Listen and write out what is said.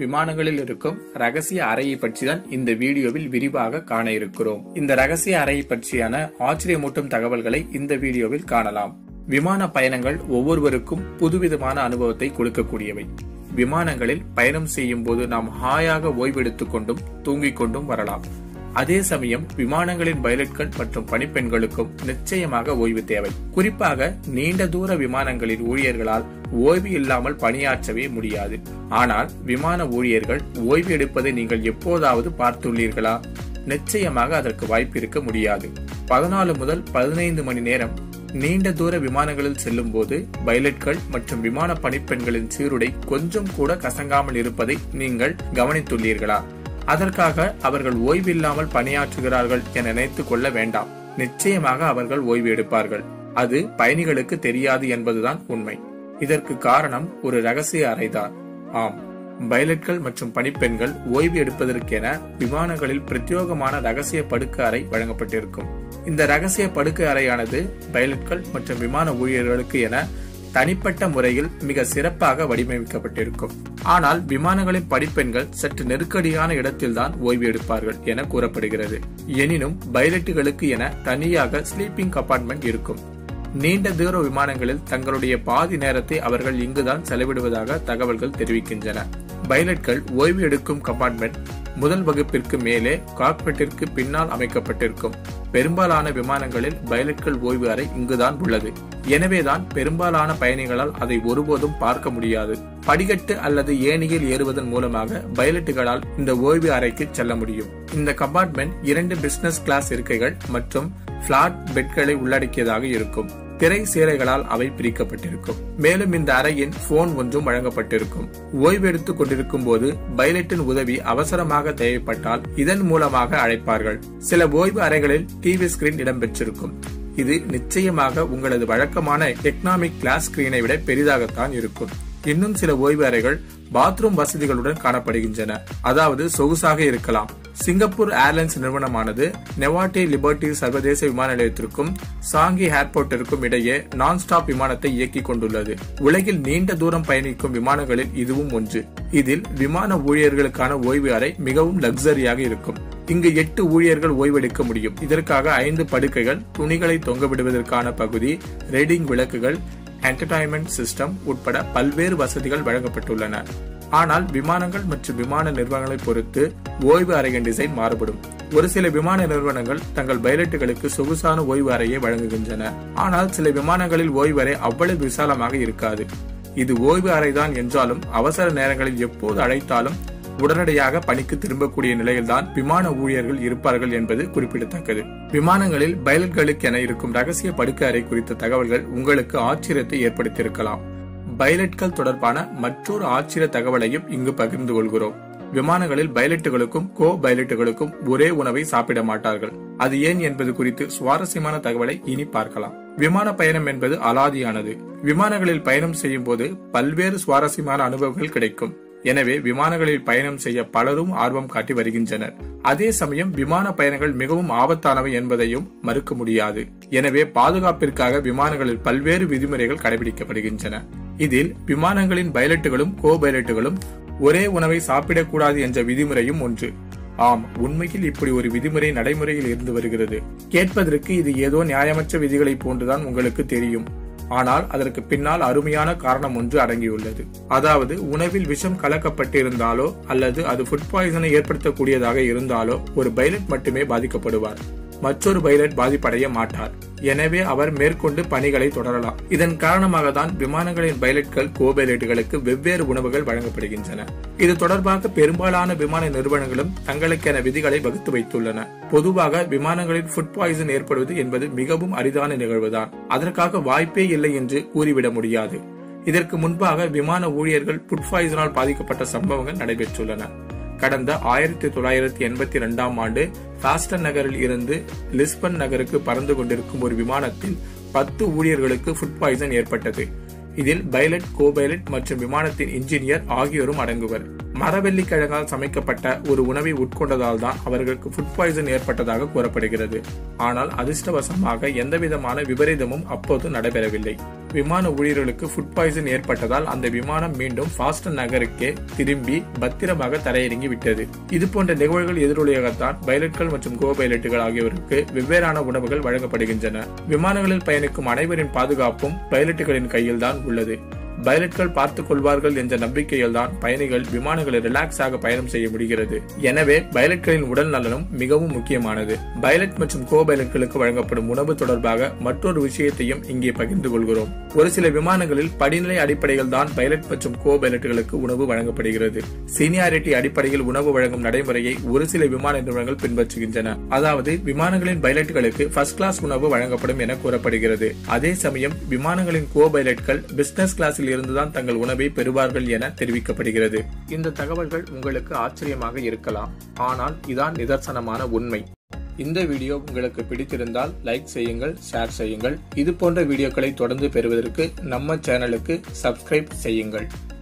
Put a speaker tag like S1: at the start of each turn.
S1: விமானங்களில் இருக்கும் ரகசிய அறையை பற்றி தான் இந்த வீடியோவில் விரிவாக காண இருக்கிறோம் இந்த ரகசிய அறையை பற்றியான ஆச்சரியமூட்டும் தகவல்களை இந்த வீடியோவில் காணலாம் விமான பயணங்கள் ஒவ்வொருவருக்கும் புதுவிதமான அனுபவத்தை கொடுக்கக்கூடியவை விமானங்களில் பயணம் செய்யும் போது நாம் ஹாயாக ஓய்வெடுத்துக் கொண்டும் தூங்கிக் கொண்டும் வரலாம் அதே சமயம் விமானங்களின் பைலட்கள் மற்றும் பணிப்பெண்களுக்கும் நிச்சயமாக ஓய்வு தேவை குறிப்பாக நீண்ட தூர விமானங்களின் ஊழியர்களால் ஓய்வு இல்லாமல் பணியாற்றவே முடியாது ஆனால் விமான ஊழியர்கள் ஓய்வு எடுப்பதை நீங்கள் எப்போதாவது பார்த்துள்ளீர்களா நிச்சயமாக அதற்கு வாய்ப்பு இருக்க முடியாது பதினாலு முதல் பதினைந்து மணி நேரம் நீண்ட தூர விமானங்களில் செல்லும் போது பைலட்கள் மற்றும் விமான பணிப்பெண்களின் சீருடை கொஞ்சம் கூட கசங்காமல் இருப்பதை நீங்கள் கவனித்துள்ளீர்களா அதற்காக அவர்கள் ஓய்வில்லாமல் பணியாற்றுகிறார்கள் என நினைத்துக் கொள்ள வேண்டாம் நிச்சயமாக அவர்கள் ஓய்வு எடுப்பார்கள் அது பயணிகளுக்கு தெரியாது என்பதுதான் உண்மை இதற்கு காரணம் ஒரு ரகசிய அறைதான் ஆம் பைலட்கள் மற்றும் பணிப்பெண்கள் ஓய்வு எடுப்பதற்கென விமானங்களில் பிரத்யோகமான ரகசிய படுக்க அறை வழங்கப்பட்டிருக்கும் இந்த ரகசிய படுக்கை அறையானது பைலட்கள் மற்றும் விமான ஊழியர்களுக்கு என தனிப்பட்ட முறையில் மிக சிறப்பாக வடிவமைக்கப்பட்டிருக்கும் ஆனால் விமானங்களின் படிப்பெண்கள் சற்று நெருக்கடியான இடத்தில்தான் ஓய்வு எடுப்பார்கள் என கூறப்படுகிறது எனினும் பைலட்டுகளுக்கு என தனியாக ஸ்லீப்பிங் கம்பார்ட்மெண்ட் இருக்கும் நீண்ட தூர விமானங்களில் தங்களுடைய பாதி நேரத்தை அவர்கள் இங்குதான் செலவிடுவதாக தகவல்கள் தெரிவிக்கின்றன பைலட்கள் ஓய்வு எடுக்கும் கம்பார்ட்மெண்ட் முதல் வகுப்பிற்கு மேலே காக்பெட்டிற்கு பின்னால் அமைக்கப்பட்டிருக்கும் பெரும்பாலான விமானங்களில் பைலட்கள் ஓய்வு அறை இங்குதான் உள்ளது எனவேதான் பெரும்பாலான பயணிகளால் அதை ஒருபோதும் பார்க்க முடியாது படிக்கட்டு அல்லது ஏணியில் ஏறுவதன் மூலமாக பைலட்டுகளால் இந்த ஓய்வு அறைக்கு செல்ல முடியும் இந்த கம்பார்ட்மெண்ட் இரண்டு பிசினஸ் கிளாஸ் இருக்கைகள் மற்றும் பிளாட் பெட்களை உள்ளடக்கியதாக இருக்கும் திரை சீலைகளால் அவை பிரிக்கப்பட்டிருக்கும் மேலும் இந்த அறையின் போன் ஒன்றும் வழங்கப்பட்டிருக்கும் ஓய்வு எடுத்துக் கொண்டிருக்கும் போது பைலட்டின் உதவி அவசரமாக தேவைப்பட்டால் இதன் மூலமாக அழைப்பார்கள் சில ஓய்வு அறைகளில் டிவி ஸ்கிரீன் இடம்பெற்றிருக்கும் இது நிச்சயமாக உங்களது வழக்கமான எக்கனாமிக் கிளாஸ் ஸ்கிரீனை விட பெரிதாகத்தான் இருக்கும் இன்னும் சில ஓய்வு அறைகள் பாத்ரூம் வசதிகளுடன் காணப்படுகின்றன அதாவது சொகுசாக இருக்கலாம் சிங்கப்பூர் ஏர்லைன்ஸ் நிறுவனமானது நெவாட்டி லிபர்டி சர்வதேச விமான நிலையத்திற்கும் சாங்கி ஏர்போர்ட்டிற்கும் இடையே நான் ஸ்டாப் விமானத்தை இயக்கிக் கொண்டுள்ளது உலகில் நீண்ட தூரம் பயணிக்கும் விமானங்களில் இதுவும் ஒன்று இதில் விமான ஊழியர்களுக்கான ஓய்வு அறை மிகவும் லக்ஸரியாக இருக்கும் இங்கு எட்டு ஊழியர்கள் ஓய்வெடுக்க முடியும் இதற்காக ஐந்து படுக்கைகள் துணிகளை தொங்கவிடுவதற்கான பகுதி ரீடிங் விளக்குகள் என்டர்டைன்மெண்ட் சிஸ்டம் உட்பட பல்வேறு வசதிகள் வழங்கப்பட்டுள்ளன ஆனால் விமானங்கள் மற்றும் விமான நிறுவனங்களை பொறுத்து ஓய்வு அறையின் டிசைன் மாறுபடும் ஒரு சில விமான நிறுவனங்கள் தங்கள் பைலட்டுகளுக்கு சொகுசான ஓய்வு அறையை வழங்குகின்றன ஆனால் சில விமானங்களில் ஓய்வு அறை அவ்வளவு விசாலமாக இருக்காது இது ஓய்வு அறைதான் என்றாலும் அவசர நேரங்களில் எப்போது அழைத்தாலும் உடனடியாக பணிக்கு திரும்பக்கூடிய நிலையில்தான் விமான ஊழியர்கள் இருப்பார்கள் என்பது குறிப்பிடத்தக்கது விமானங்களில் பைலட்களுக்கு என இருக்கும் ரகசிய படுக்கை அறை குறித்த தகவல்கள் உங்களுக்கு ஆச்சரியத்தை ஏற்படுத்தியிருக்கலாம் பைலட்கள் தொடர்பான மற்றொரு ஆச்சரிய தகவலையும் இங்கு பகிர்ந்து கொள்கிறோம் விமானங்களில் பைலட்டுகளுக்கும் கோ பைலட்டுகளுக்கும் ஒரே உணவை சாப்பிட மாட்டார்கள் அது ஏன் என்பது குறித்து சுவாரஸ்யமான தகவலை இனி பார்க்கலாம் விமான பயணம் என்பது அலாதியானது விமானங்களில் பயணம் செய்யும் போது பல்வேறு சுவாரஸ்யமான அனுபவங்கள் கிடைக்கும் எனவே விமானங்களில் பயணம் செய்ய பலரும் ஆர்வம் காட்டி வருகின்றனர் அதே சமயம் விமான பயணங்கள் மிகவும் ஆபத்தானவை என்பதையும் மறுக்க முடியாது எனவே பாதுகாப்பிற்காக விமானங்களில் பல்வேறு விதிமுறைகள் கடைபிடிக்கப்படுகின்றன இதில் விமானங்களின் பைலட்டுகளும் கோ பைலட்டுகளும் ஒரே உணவை சாப்பிடக்கூடாது என்ற விதிமுறையும் ஒன்று ஆம் உண்மையில் இப்படி ஒரு விதிமுறை நடைமுறையில் இருந்து வருகிறது கேட்பதற்கு இது ஏதோ நியாயமற்ற விதிகளை போன்றுதான் உங்களுக்கு தெரியும் ஆனால் அதற்கு பின்னால் அருமையான காரணம் ஒன்று அடங்கியுள்ளது அதாவது உணவில் விஷம் கலக்கப்பட்டிருந்தாலோ அல்லது அது ஃபுட் பாய்சனை ஏற்படுத்தக்கூடியதாக இருந்தாலோ ஒரு பைலட் மட்டுமே பாதிக்கப்படுவார் மற்றொரு பைலட் பாதிப்படைய மாட்டார் எனவே அவர் மேற்கொண்டு பணிகளை தொடரலாம் இதன் காரணமாக தான் விமானங்களின் பைலட்கள் கோ பைலட்டுகளுக்கு வெவ்வேறு உணவுகள் வழங்கப்படுகின்றன இது தொடர்பாக பெரும்பாலான விமான நிறுவனங்களும் தங்களுக்கென விதிகளை வகுத்து வைத்துள்ளன பொதுவாக விமானங்களில் ஃபுட் பாய்சன் ஏற்படுவது என்பது மிகவும் அரிதான நிகழ்வுதான் அதற்காக வாய்ப்பே இல்லை என்று கூறிவிட முடியாது இதற்கு முன்பாக விமான ஊழியர்கள் ஃபுட் பாய்சனால் பாதிக்கப்பட்ட சம்பவங்கள் நடைபெற்றுள்ளன கடந்த ஆயிரத்தி தொள்ளாயிரத்தி எண்பத்தி இரண்டாம் ஆண்டு பாஸ்டன் நகரில் இருந்து லிஸ்பன் நகருக்கு பறந்து கொண்டிருக்கும் ஒரு விமானத்தில் பத்து ஊழியர்களுக்கு ஃபுட் பாய்சன் ஏற்பட்டது இதில் பைலட் கோ பைலட் மற்றும் விமானத்தின் இன்ஜினியர் ஆகியோரும் அடங்குவர் மரவெள்ளி கிழங்கால் சமைக்கப்பட்ட ஒரு உணவை உட்கொண்டதால் தான் அவர்களுக்கு ஃபுட் பாய்சன் ஏற்பட்டதாக கூறப்படுகிறது ஆனால் அதிர்ஷ்டவசமாக எந்தவிதமான விபரீதமும் அப்போது நடைபெறவில்லை விமான ஊழியர்களுக்கு ஃபுட் பாய்சன் ஏற்பட்டதால் அந்த விமானம் மீண்டும் பாஸ்டன் நகருக்கே திரும்பி பத்திரமாக தரையிறங்கி விட்டது இது போன்ற நிகழ்வுகள் எதிரொலியாகத்தான் பைலட்கள் மற்றும் கோ பைலட்டுகள் ஆகியோருக்கு வெவ்வேறான உணவுகள் வழங்கப்படுகின்றன விமானங்களில் பயணிக்கும் அனைவரின் பாதுகாப்பும் பைலட்டுகளின் கையில்தான் உள்ளது பைலட்கள் பார்த்துக் கொள்வார்கள் என்ற நம்பிக்கையில் தான் பயணிகள் விமானங்களில் ரிலாக்ஸாக பயணம் செய்ய முடிகிறது எனவே பைலட்களின் உடல் நலனும் மிகவும் முக்கியமானது பைலட் மற்றும் கோ பைலட்களுக்கு வழங்கப்படும் உணவு தொடர்பாக மற்றொரு விஷயத்தையும் இங்கே பகிர்ந்து கொள்கிறோம் ஒரு சில விமானங்களில் படிநிலை அடிப்படையில் தான் பைலட் மற்றும் கோ பைலட்டுகளுக்கு உணவு வழங்கப்படுகிறது சீனியாரிட்டி அடிப்படையில் உணவு வழங்கும் நடைமுறையை ஒரு சில விமான நிறுவனங்கள் பின்பற்றுகின்றன அதாவது விமானங்களின் பைலட்டுகளுக்கு ஃபர்ஸ்ட் கிளாஸ் உணவு வழங்கப்படும் என கூறப்படுகிறது அதே சமயம் விமானங்களின் கோ பைலட்கள் பிசினஸ் கிளாஸில் இருந்துதான் தங்கள் உணவை பெறுவார்கள் என தெரிவிக்கப்படுகிறது இந்த தகவல்கள் உங்களுக்கு ஆச்சரியமாக இருக்கலாம் ஆனால் இதான் நிதர்சனமான உண்மை இந்த வீடியோ உங்களுக்கு பிடித்திருந்தால் லைக் செய்யுங்கள் ஷேர் செய்யுங்கள் இது போன்ற வீடியோக்களை தொடர்ந்து பெறுவதற்கு நம்ம சேனலுக்கு சப்ஸ்கிரைப் செய்யுங்கள்